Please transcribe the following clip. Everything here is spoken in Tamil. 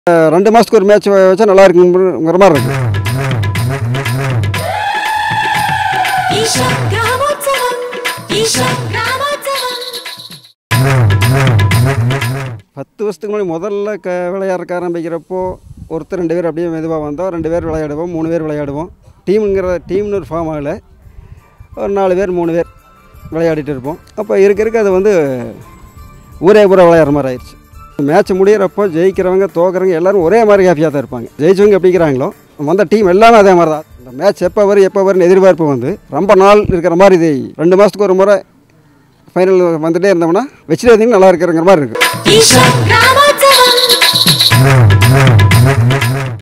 அஹ் ரெண்டு மாதத்துக்கு ஒரு மேட்ச் வச்சா நல்லா இருக்குங்கிற மாதிரி இருக்கு ஈஷா கிராமோத்சவம் ஈஷா கிராமோத்சவம் பத்து வருஷத்துக்கு முன்னாடி முதல்ல க விளையாடுறக்க ஆரம்பிக்கிறப்போ ஒருத்தர் ரெண்டு பேர் அப்படியே மெதுவாக வந்தோம் ரெண்டு பேர் விளையாடுவோம் மூணு பேர் விளையாடுவோம் டீமுங்கிற டீம்னு ஒரு ஃபார்ம் ஆகலை ஒரு நாலு பேர் மூணு பேர் விளையாடிட்டு இருப்போம் அப்போ இருக்க இருக்க அது வந்து ஊரே பூரா விளையாடுற மாதிரி ஆயிடுச்சு மேட்ச் முடியிறப்போ ஜெயிக்கிறவங்க தோக்குறவங்க எல்லாரும் ஒரே மாதிரி ஹாப்பியாக தான் இருப்பாங்க ஜெயிச்சவங்க எப்படிங்கிறாங்களோ வந்த டீம் எல்லாமே அதே மாதிரி தான் இந்த மேட்ச் எப்போ வரும் எப்போ வரும்னு எதிர்பார்ப்பு வந்து ரொம்ப நாள் இருக்கிற மாதிரி இது ரெண்டு மாதத்துக்கு ஒரு முறை ஃபைனல் வந்துட்டே இருந்தோம்னா வச்சுட்டு இருந்தீங்கன்னா நல்லா இருக்கிறங்கிற மாதிரி இருக்குது ஈஷா கிராமோத்சவம்